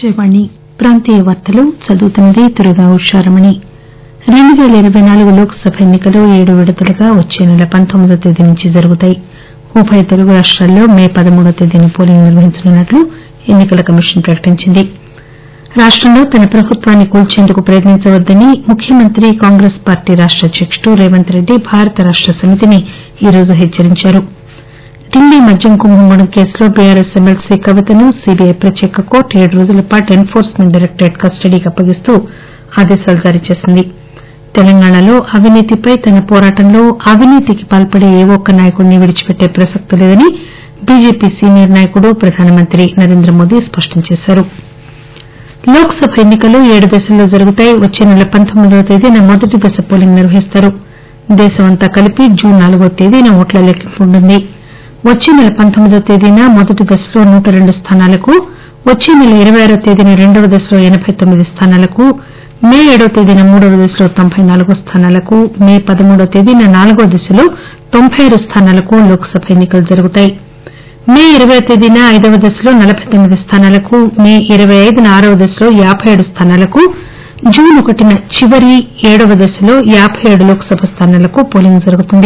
ఆకాశవాణి ప్రాంతీయ వార్తలు చదువుతున్నది దుర్గా ఉషారమణి రెండు పేల ఇరవై నాలుగు లోక్ సభ ఎన్ని కలు ఏడు విడతలుగా వచ్చే నెల పంతొమ్మిదవ తేదీ నుంచి జరుగుతాయి ఉభయ తెలుగు రాష్టాల్లో మే పదమూడువ తేదీన పోలింగ్ నిర్వహించనున్నట్లు ఎన్ని కల కమిషన్ ప్రకటించింది రాష్టంలో తన ప్రభుత్వాన్ని కూల్చేందుకు ప్రయత్నించవద్దని ముఖ్యమంత్రి కాంగ్రెస్ పార్టీ రాష్ట అధ్యకుడు రేవంత్ రెడ్డి భారత రాష్ట సమితిని ఈరోజు హెచ్చరించారు ఢిల్లీ మద్యం కుంభకోణం కేసులో బీఆర్ఎస్ ఎమ్మెల్సీ కవితను సీబీఐ ప్రత్యేక కోర్టు ఏడు రోజుల పాటు ఎన్ ఫోర్స్మెంట్ డైరెక్టరేట్ కస్టడీకి అప్పగిస్తూ ఆదేశాలు జారీ చేసింది తెలంగాణలో అవినీతిపై తన పోరాటంలో అవినీతికి పాల్పడే ఏ ఒక్క నాయకుడిని విడిచిపెట్టే ప్రసక్తి లేదని బీజేపీ సీనియర్ నాయకుడు ప్రధానమంత్రి నరేంద్ర మోదీ స్పష్టం చేశారు లోక్ సభ ఎన్ని కలు ఏడు దశల్లో జరుగుతాయి వచ్చే నెల పంతొమ్మిదవ తేదీన మొదటి దశ పోలింగ్ నిర్వహిస్తారు దేశమంతా కలిపి జూన్ నాలుగవ తేదీన ఓట్ల లెక్కింపు ఉంటుంది వచ్చే నెల పంతొమ్మిదవ తేదీన మొదటి దశలో నూట రెండు స్థానాలకు వచ్చే నెల ఇరవై ఆరవ తేదీన రెండవ దశలో ఎనబై తొమ్మిది స్థానాలకు మే ఏడవ తేదీన మూడవ దశలో తొంభై నాలుగు స్థానాలకు మే పదమూడవ తేదీన నాలుగవ దశలో తొంభై ఆరు స్థానాలకు లోక్ సభ ఎన్ని కలు జరుగుతాయి మే ఇరవైవ తేదీన ఐదవ దశలో నలబై తొమ్మిది స్థానాలకు మే ఇరవై ఐదున ఆరవ దశలో యాబై ఏడు స్థానాలకు జూన్ ఒకటిన చివరి ఏడవ దశలో యాబై ఏడు లోక్ సభ స్థానాలకు పోలింగ్ జరుగుతుంది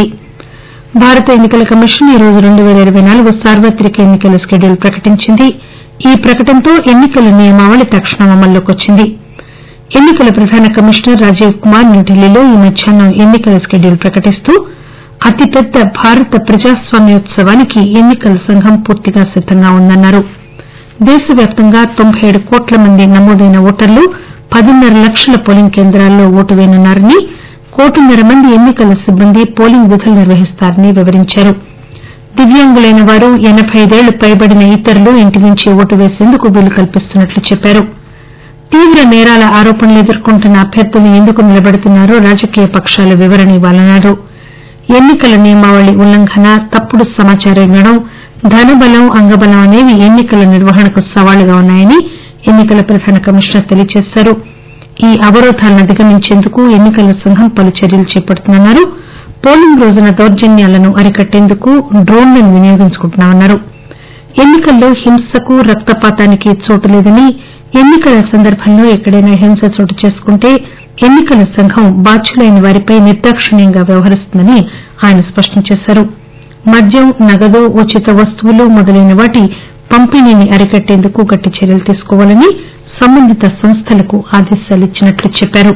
భారత ఎన్ని కల కమిషన్ ఈరోజు రెండు పేల ఇరవై నాలుగు సార్వత్రిక ఎన్ని కల షెడ్యూల్ ప్రకటించింది ఈ ప్రకటనతో ఎన్ని కల నియమావళి తక్షణం అమల్లోకి వచ్చింది ఎన్ని కల ప్రధాన కమిషనర్ రాజీవ్ కుమార్ న్యూఢిల్లీలో ఈ మధ్యాహ్నం ఎన్ని కల షెడ్యూల్ ప్రకటిస్తూ అతిపెద్ద భారత ప్రజాస్వామ్యోత్సవానికి ఎన్ని కల సంఘం పూర్తిగా సిద్దంగా ఉందన్నారు దేశవ్యాప్తంగా తొంభై ఏడు కోట్ల మంది నమోదైన ఓటర్లు పదిన్నర లక్షల పోలింగ్ కేంద్రాల్లో ఓటు పేయనున్నారని కోటిన్నర మంది ఎన్ని కల సిబ్బంది పోలింగ్ విధులు నిర్వహిస్తారని వివరించారు దివ్యాంగులైన వారు ఎనబై ఐదేళ్లు పైబడిన ఇతరులు ఇంటి నుంచే ఓటు వేసేందుకు వీలు కల్పిస్తున్నట్లు చెప్పారు తీవ్ర నేరాల ఆరోపణలు ఎదుర్కొంటున్న అభ్యర్థులు ఎందుకు నిలబెడుతున్నారో రాజకీయ పక్షాలు వివరణ ఇవ్వాలన్నారు ఎన్ని కల నియమావళి ఉల్లంఘన తప్పుడు సమాచారం ఇవ్వడం ధనబలం అంగబలం అనేవి ఎన్ని కల నిర్వహణకు సవాళ్లుగా ఉన్నాయని ఎన్ని కల ప్రధాన కమిషనర్ తెలియజేశారు ఈ అవరోధాలను అధిగమించేందుకు ఎన్ని కల సంఘం పలు చర్యలు చేపడుతుందన్నారు పోలింగ్ రోజున దౌర్జన్యాలను అరికట్టేందుకు డ్రోన్లను వినియోగించుకుంటున్నామన్నారు ఎన్ని కల్లో హింసకు రక్తపాతానికి చోటు లేదని ఎన్ని కల సందర్భంలో ఎక్కడైనా హింస చోటు చేసుకుంటే ఎన్ని కల సంఘం బాధ్యులైన వారిపై నిర్దాక్షిణ్యంగా వ్యవహరిస్తుందని ఆయన స్పష్టం చేశారు మద్యం నగదు ఉచిత వస్తువులు మొదలైన వాటి పంపిణీని అరికట్టేందుకు గట్టి చర్యలు తీసుకోవాలని సంబంధిత సంస్థలకు ఆదేశాలిచ్చినట్లు చెప్పారు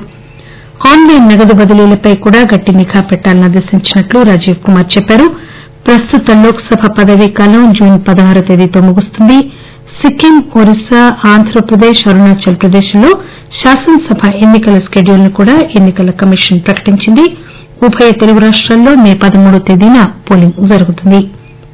ఆన్ లైన్ నగదు బదిలీలపై కూడా గట్టి నిఘా పెట్టాలని ఆదేశించినట్లు రాజీవ్ కుమార్ చెప్పారు ప్రస్తుత లోక్ సభ పదవీకాలం జూన్ పదహారువ తేదీతో ముగుస్తుంది సిక్కిం ఒరిస్సా ఆంధ్రప్రదేశ్ అరుణాచల్ ప్రదేశ్ లలో శాసనసభ ఎన్ని కల షెడ్యూల్ ను కూడా ఎన్ని కల కమిషన్ ప్రకటించింది ఉభయ తెలుగు రాష్టాల్లో మే పదమూడువ తేదీన పోలింగ్ జరుగుతుంది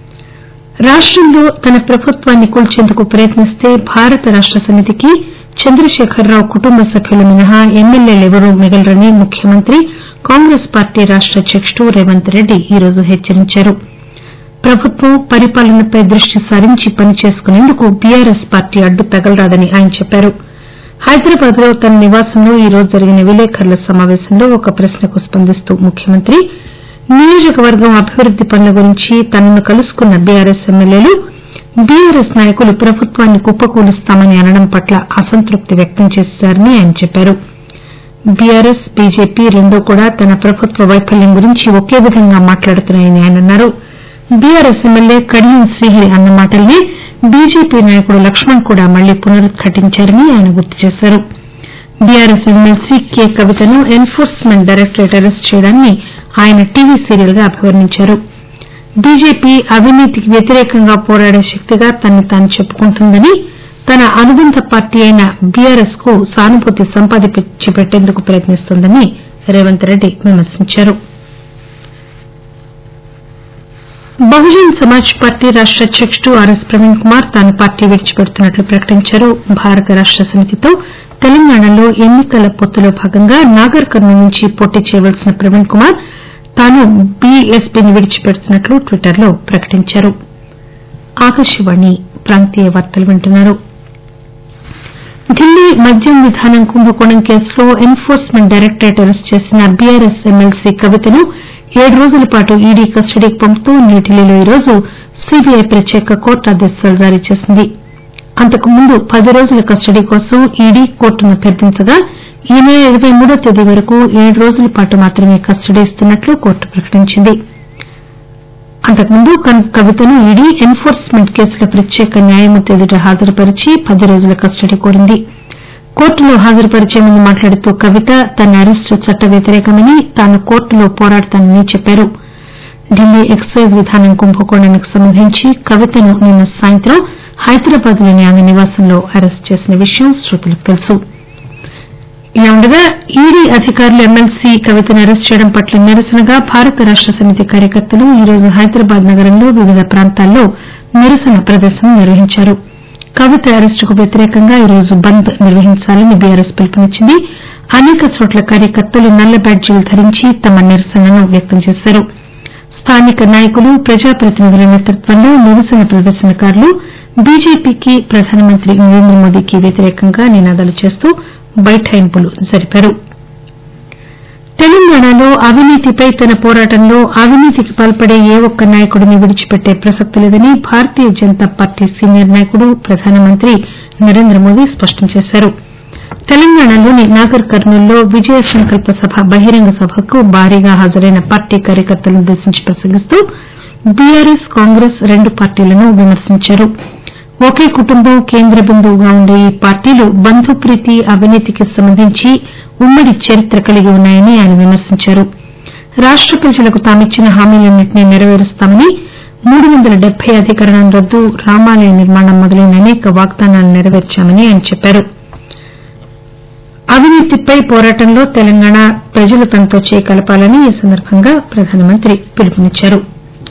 రాష్టంలో తన ప్రభుత్వాన్ని కూల్చేందుకు ప్రయత్నిస్తే భారత రాష్ట సమితికి చంద్రశేఖరరావు కుటుంబ సభ్యులు మినహా ఎమ్మెల్యేలెవరూ మిగలరని ముఖ్యమంత్రి కాంగ్రెస్ పార్టీ రాష్ట అధ్యకుడు రేవంత్ రెడ్డి ఈరోజు హెచ్చరించారు ప్రభుత్వం పరిపాలనపై దృష్టి సారించి పనిచేసుకునేందుకు బీఆర్ఎస్ పార్టీ అడ్డు తగలరాదని ఆయన చెప్పారు హైదరాబాద్ లో తన నివాసంలో ఈరోజు జరిగిన విలేకరుల సమావేశంలో ఒక ప్రశ్నకు స్పందిస్తూ ముఖ్యమంత్రి నియోజకవర్గం అభివృద్ది పనుల గురించి తనను కలుసుకున్న బీఆర్ఎస్ ఎమ్మెల్యేలు బీఆర్ఎస్ నాయకులు ప్రభుత్వాన్ని కుప్పకూలుస్తామని అనడం పట్ల అసంతృప్తి వ్యక్తం చేశారని ఆయన చెప్పారు బీఆర్ఎస్ బీజేపీ రెండూ కూడా తన ప్రభుత్వ వైఫల్యం గురించి ఒకే విధంగా మాట్లాడుతున్నాయని ఆయన అన్నారు బీఆర్ఎస్ ఎమ్మెల్యే కడియం శ్రీహరి అన్న మాటలనే బీజేపీ నాయకుడు లక్ష్మణ్ కూడా మళ్లీ పునరుద్ఘాటించారని ఆయన గుర్తు చేశారు బీఆర్ఎస్ ఎమ్మెల్సీ కె కవితను ఎన్ ఫోర్స్మెంట్ డైరెక్టరేట్ అరెస్టు చేయడాన్ని ఆయన టీవీ సీరియల్ గా అభివర్ణించారు బీజేపీ అవినీతికి వ్యతిరేకంగా పోరాడే శక్తిగా తనను తాను చెప్పుకుంటోందని తన అనుబంధ పార్టీ అయిన బీఆర్ఎస్ కు సానుభూతి సంపాదించిపెట్టేందుకు ప్రయత్నిస్తోందని రేవంత్ రెడ్డి విమర్శించారు బహుజన్ సమాజ్ పార్టీ రాష్ట అధ్యకుడు ఆర్ఎస్ ప్రవీణ్ కుమార్ తాను పార్టీ విడిచిపెడుతున్నట్లు ప్రకటించారు భారత రాష్ట సమితితో తెలంగాణలో ఎన్ని కల పొత్తులో భాగంగా నాగర్ కర్నూల్ నుంచి పోటీ చేయవలసిన ప్రవీణ్ కుమార్ తాను బీఎస్పీని విడిచిపెడుతున్నట్లు ట్విట్టర్ లో ప్రకటించారు ఢిల్లీ మద్యం విధానం కుంభకోణం కేసులో ఎన్ ఫోర్స్మెంట్ డైరెక్టరేట్ అరెస్టు చేసిన బీఆర్ఎస్ ఎమ్మెల్సీ కవితను ఏడు రోజుల పాటు ఈడీ కస్టడీకి పంపుతూ న్యూఢిల్లీలో ఈరోజు సీబీఐ ప్రత్యేక కోర్టు ఆదేశాలు జారీ చేసింది అంతకుముందు పది రోజుల కస్టడీ కోసం ఈడీ కోర్టును అభ్యర్థించగా ఈ నెల ఇరవై మూడో తేదీ వరకు ఏడు రోజుల పాటు మాత్రమే కస్టడీ ఇస్తున్నట్లు కోర్టు ప్రకటించింది అంతకుముందు కవితను ఈడీ ఎన్ ఫోర్స్మెంట్ కేసుల ప్రత్యేక న్యాయమూర్తి ఎదుట హాజరుపరిచి పది రోజుల కస్టడీ కోరింది కోర్టులో హాజరుపరిచే ముందు మాట్లాడుతూ కవిత తన అరెస్టు చట్ట వ్యతిరేకమని తాను కోర్టులో పోరాడతానని చెప్పారు ఢిల్లీ ఎక్సైజ్ విధానం కుంభకోణానికి సంబంధించి కవితను నిన్న సాయంత్రం హైదరాబాద్ లోని ఆమె నివాసంలో అరెస్టు చేసిన విషయం శ్రోతలకు తెలుసు ఇలా ఉండగా ఈడీ అధికారులు ఎమ్మెల్సీ కవితను అరెస్టు చేయడం పట్ల నిరసనగా భారత రాష్ట సమితి కార్యకర్తలు ఈరోజు హైదరాబాద్ నగరంలో వివిధ ప్రాంతాల్లో నిరసన ప్రదర్శన నిర్వహించారు కవిత అరెస్టుకు వ్యతిరేకంగా ఈరోజు బంద్ నిర్వహించాలని బీఆర్ఎస్ పిలుపునిచ్చింది అనేక చోట్ల కార్యకర్తలు నల్ల బ్యాడ్జీలు ధరించి తమ నిరసనను వ్యక్తం చేశారు స్థానిక నాయకులు ప్రజాప్రతినిధుల నేతృత్వంలో నిరసన ప్రదర్శనకారులు బీజేపీకి ప్రధానమంత్రి నరేంద్ర మోదీకి వ్యతిరేకంగా నినాదాలు చేస్తూ బైఠాయింపులు జరిపారు తెలంగాణలో అవినీతిపై తన పోరాటంలో అవినీతికి పాల్పడే ఏ ఒక్క నాయకుడిని విడిచిపెట్టే ప్రసక్తి లేదని భారతీయ జనతా పార్టీ సీనియర్ నాయకుడు ప్రధానమంత్రి నరేంద్ర మోదీ స్పష్టం చేశారు తెలంగాణలోని నాగర్ కర్నూల్లో విజయ సంకల్ప సభ బహిరంగ సభకు భారీగా హాజరైన పార్టీ కార్యకర్తలను ఉద్దేశించి ప్రసంగిస్తూ బీఆర్ఎస్ కాంగ్రెస్ రెండు పార్టీలను విమర్శించారు ఒకే కుటుంబం కేంద్ర బిందువుగా ఉండే ఈ పార్టీలు బంధుప్రీతి అవినీతికి సంబంధించి ఉమ్మడి చరిత్ర కలిగి ఉన్నాయని ఆయన విమర్శించారు రాష్ట ప్రజలకు తామిచ్చిన హామీలన్నింటినీ నెరవేరుస్తామని మూడు వందల డెబ్బై అధికరణం రద్దు రామాలయ నిర్మాణం మొదలైన అనేక వాగ్దానాలు నెరవేర్చామని ఆయన చెప్పారు అవినీతిపై పోరాటంలో తెలంగాణ ప్రజలు తనతో చేయి కలపాలని ఈ సందర్భంగా ప్రధానమంత్రి పిలుపునిచ్చారు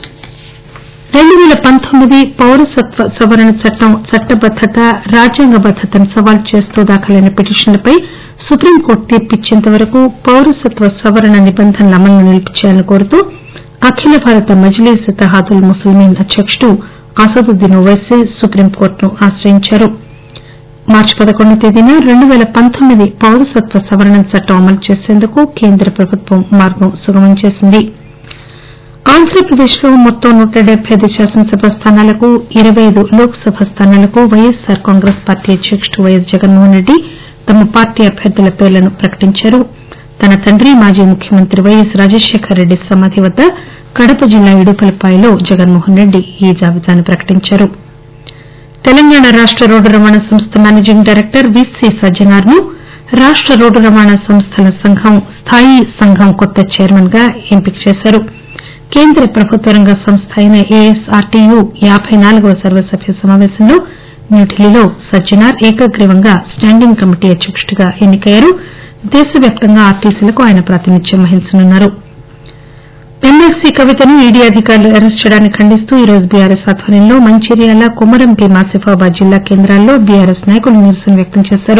రెండు పేల పంతొమ్మిది పౌరసత్వ సవరణ చట్టం చట్టబద్దత రాజ్యాంగబద్దతను సవాలు చేస్తూ దాఖలైన పిటిషన్లపై సుప్రీంకోర్టు తీర్పు ఇచ్చేంత వరకు పౌరసత్వ సవరణ నిబంధనల అమలును నిలిపివేయాలని కోరుతూ అఖిల భారత మజ్లీస్ ఇత్తెహాదుల్ ముస్లిమీన్ అధ్యకుడు అసదుద్దీన్ ఓవైసీ సుప్రీంకోర్టును ఆశ్రయించారు మార్చి పదకొండవ తేదీన రెండు పేల పంతొమ్మిది పౌరసత్వ సవరణ చట్టం అమలు చేసేందుకు కేంద్ర ప్రభుత్వం మార్గం సుగమం చేసింది ఆంధ్రప్రదేశ్లో మొత్తం నూట డెబ్బై ఐదు శాసనసభ స్థానాలకు ఇరవై ఐదు లోక్ సభ స్థానాలకు వైఎస్సార్ కాంగ్రెస్ పార్టీ అధ్యకుడు వైఎస్ జగన్మోహన్ రెడ్డి తమ పార్టీ అభ్యర్థుల పేర్లను ప్రకటించారు తన తండ్రి మాజీ ముఖ్యమంత్రి వైఎస్ రాజశేఖరరెడ్డి సమాధి వద్ద కడప జిల్లా ఇడుకలపాయలో జగన్మోహన్ రెడ్డి ఈ జాబితాను ప్రకటించారు తెలంగాణ రాష్ట రోడ్డు రవాణా సంస్థ మేనేజింగ్ డైరెక్టర్ వీసీ సజ్జనార్ ను రాష్ట రోడ్డు రవాణా సంస్థల సంఘం స్థాయీ సంఘం కొత్త చైర్మన్ గా ఎంపిక చేశారు కేంద్ర ప్రభుత్వ రంగ సంస్థ అయిన ఏఎస్ఆర్టీయూ యాబై నాలుగవ సర్వసభ్య సమావేశంలో న్యూఢిల్లీలో సజ్జనార్ ఏకగ్రీవంగా స్టాండింగ్ కమిటీ అధ్యకుడిగా ఎన్నికయ్యారు దేశవ్యాప్తంగా ఆర్టీసీలకు ఆయన ప్రాతినిధ్యం వహించనున్నారు ఎమ్మెల్సీ కవితను ఈడీ అధికారులు అరెస్టు చేయడాన్ని ఖండిస్తూ ఈరోజు బీఆర్ఎస్ ఆధ్వర్యంలో మంచిర్యాల కొమరం భీం ఆసిఫాబాద్ జిల్లా కేంద్రాల్లో బీఆర్ఎస్ నాయకులు నిరసన వ్యక్తం చేశారు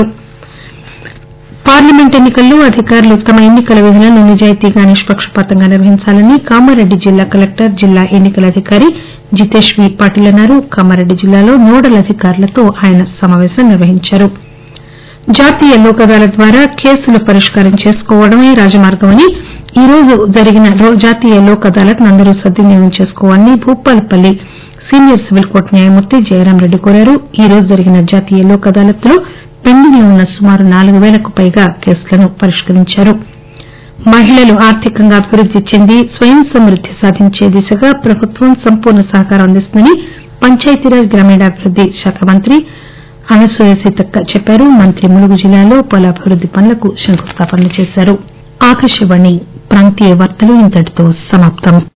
పార్లమెంట్ ఎన్నికల్లో అధికారులు తమ ఎన్నికల విధులను నిజాయితీగా నిష్పక్షపాతంగా నిర్వహించాలని కామారెడ్డి జిల్లా కలెక్టర్ జిల్లా ఎన్నికల అధికారి జితేష్ వి పాటిల్ అన్నారు కామారెడ్డి జిల్లాలో నోడల్ అధికారులతో ఆయన సమావేశం నిర్వహించారు జాతీయ లోక్ అదాలత్ ద్వారా కేసులు పరిష్కారం చేసుకోవడమే రాజమార్గమని ఈ రోజు జరిగిన జాతీయ లోక్ అదాలత్ ను అందరూ సద్వినియోగం చేసుకోవాలని భూపాలపల్లి సీనియర్ సివిల్ కోర్టు న్యాయమూర్తి జయరాంరెడ్డి కోరారు ఈ రోజు జరిగిన జాతీయ లోక్ అదాలత్ లో పెండింగ్ లో ఉన్న సుమారు నాలుగు పేలకు పైగా కేసులను పరిష్కరించారు మహిళలు ఆర్థికంగా అభివృద్ది చెంది స్వయం సమృద్ది సాధించే దిశగా ప్రభుత్వం సంపూర్ణ సహకారం అందిస్తుందని పంచాయతీరాజ్ గ్రామీణాభివృద్ది శాఖ మంత్రి అనసూయ సీతక్క చెప్పారు మంత్రి ములుగు జిల్లాలో పలు అభివృద్ది పనులకు శంకుస్థాపనలు చేశారు